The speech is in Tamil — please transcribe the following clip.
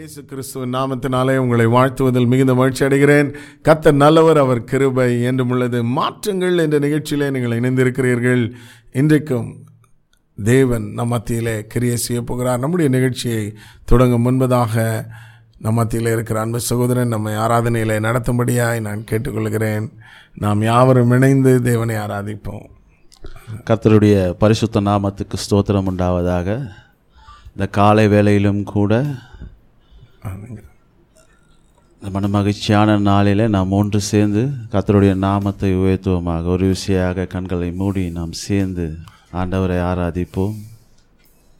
இயேசு கிறிஸ்துவின் நாமத்தினாலே உங்களை வாழ்த்துவதில் மிகுந்த மகிழ்ச்சி அடைகிறேன் கத்தர் நல்லவர் அவர் கிருபை என்றும் உள்ளது மாற்றங்கள் என்ற நிகழ்ச்சியிலே நீங்கள் இணைந்திருக்கிறீர்கள் இன்றைக்கும் தேவன் நம் மத்தியிலே கிரியை செய்ய போகிறார் நம்முடைய நிகழ்ச்சியை தொடங்கும் முன்பதாக நம் மத்தியில் இருக்கிற அன்பு சகோதரன் நம்மை ஆராதனையில் நடத்தும்படியாய் நான் கேட்டுக்கொள்கிறேன் நாம் யாவரும் இணைந்து தேவனை ஆராதிப்போம் கர்த்தருடைய பரிசுத்த நாமத்துக்கு ஸ்தோத்திரம் உண்டாவதாக இந்த காலை வேளையிலும் கூட இந்த மனமகிழ்ச்சியான நாளில் நாம் ஒன்று சேர்ந்து கர்த்தருடைய நாமத்தை உயர்த்துவோமாக ஒரு விசையாக கண்களை மூடி நாம் சேர்ந்து ஆண்டவரை ஆராதிப்போம்